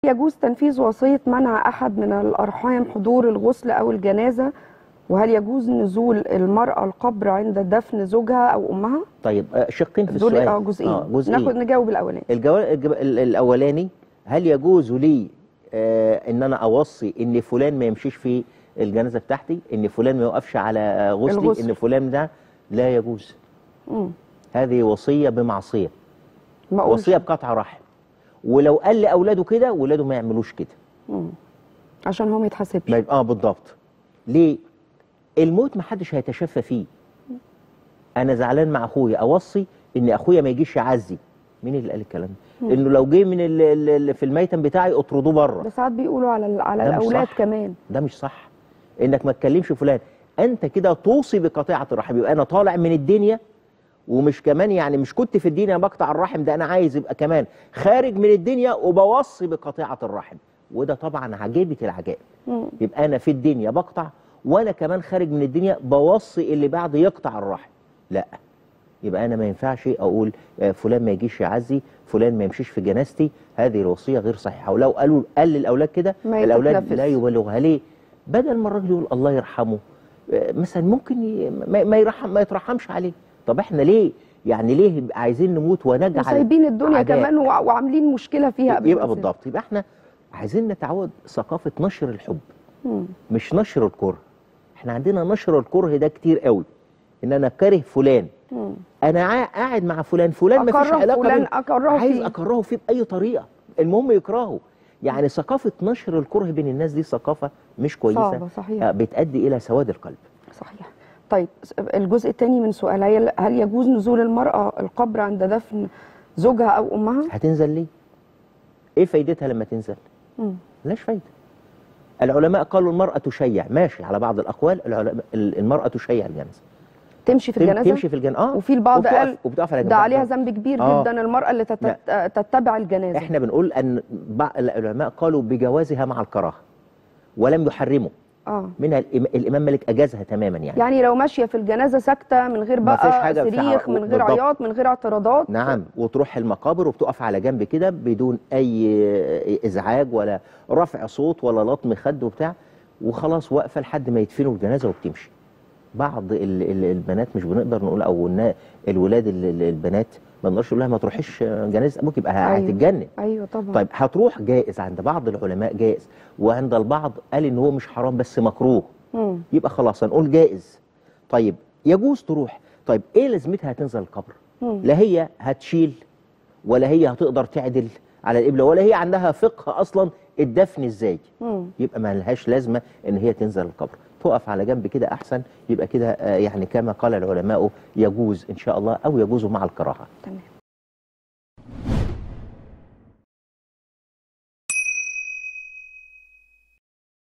يجوز تنفيذ وصية منع أحد من الأرحام حضور الغسل أو الجنازة وهل يجوز نزول المرأة القبر عند دفن زوجها أو أمها؟ طيب آه، شقين في دول السؤال اه جزئين آه جزئين ناخد نجاوب الأولاني الجواب الجب- ال- الاولاني هل يجوز لي آه ان انا اوصي ان فلان ما يمشيش في الجنازه بتاعتي ان فلان ما يوقفش على آه، غسلي الغسل. ان فلان ده لا يجوز مم. هذه وصيه بمعصيه ما أقولش وصيه بقطع رحم ولو قال لاولاده كده ولاده ما يعملوش كده مم. عشان هو ما يتحاسبش ما يبقى- اه بالضبط ليه الموت ما حدش هيتشفى فيه انا زعلان مع اخويا اوصي ان اخويا ما يجيش يعزي مين اللي قال الكلام ده انه لو جه من ال- ال- ال- في الميتم بتاعي اطردوه بره ده ساعات بيقولوا على ال- على ده مش الأولاد صح. كمان ده مش صح انك ما تكلمش فلان انت كده توصي بقطيعه الرحم يبقى انا طالع من الدنيا ومش كمان يعني مش كنت في الدنيا بقطع الرحم ده انا عايز يبقى كمان خارج من الدنيا وبوصي بقطيعه الرحم وده طبعا عجيبه العجائب مم. يبقى انا في الدنيا بقطع وانا كمان خارج من الدنيا بوصي اللي بعد يقطع الرحم لا يبقى انا ما ينفعش اقول آه، فلان ما يجيش يعزي فلان ما يمشيش في جنازتي هذه الوصيه غير صحيحه ولو قالوا قال للاولاد كده ما الاولاد يتنفذ. لا يبالغها ليه بدل ما الراجل يقول الله يرحمه آه، مثلا ممكن ي... ما ما يرحم ما يترحمش عليه طب احنا ليه يعني ليه يبقى عايزين نموت ونجعل وسايبين الدنيا أعداء؟ كمان وع- وعاملين مشكلة فيها قبل يبقى ما بالضبط يبقى احنا عايزين نتعود ثقافه نشر الحب مم. مش نشر الكره احنا عندنا نشر الكره ده كتير قوي ان انا كاره فلان مم. انا عا- قاعد مع فلان فلان ما فيش أكره علاقه فلان، بينا. أكرهه عايز فيه. اكرهه فيه باي طريقه المهم يكرهه يعني ثقافه نشر الكره بين الناس دي ثقافه مش كويسه صعبة، صحيح. آه، بتؤدي الى سواد القلب صحيح طيب س- الجزء الثاني من سؤالي هل يجوز نزول المرأة القبر عند دفن زوجها أو أمها؟ هتنزل ليه ايه فايدتها لما تنزل مم. ملهاش فايده العلماء قالوا المرأة تشيع ماشي على بعض الأقوال العلماء المرأة تشيع الجنازة تمشي في تم- الجنازة؟ تمشي في الجنازة اه وفي البعض وبتقف- قال وبتقف على ده جنبها. عليها ذنب كبير آه. جدا المرأة اللي تت- تتبع الجنازة احنا بنقول ان بعض العلماء قالوا بجوازها مع الكراهه ولم يحرموا اه منها الإم- الامام مالك اجازها تماما يعني, يعني لو ماشية في الجنازة ساكتة من غير ما فيش بقى حاجة في صريخ ح- من غير بالضبط. عياط من غير اعتراضات نعم وتروح المقابر وبتقف على جنب كده بدون اي ازعاج ولا رفع صوت ولا لطم خد وبتاع وخلاص واقفه لحد ما يدفنوا الجنازه وبتمشي بعض ال- ال- البنات مش بنقدر نقول او النا- الولاد ال- ال- البنات ما نقدرش نقول لها ما تروحيش جنازه ابوك يبقى أيوة. هتتجنن ايوه طبعا طيب هتروح جائز عند بعض العلماء جائز وعند البعض قال ان هو مش حرام بس مكروه مم. يبقى خلاص هنقول جائز طيب يجوز تروح طيب ايه لازمتها هتنزل القبر مم. لا هي هتشيل ولا هي هتقدر تعدل على القبله ولا هي عندها فقه اصلا الدفن ازاي مم. يبقى ما لهاش لازمه ان هي تنزل القبر تقف على جنب كده احسن يبقى كده آه، يعني كما قال العلماء يجوز ان شاء الله او يجوز مع الكراهه تمام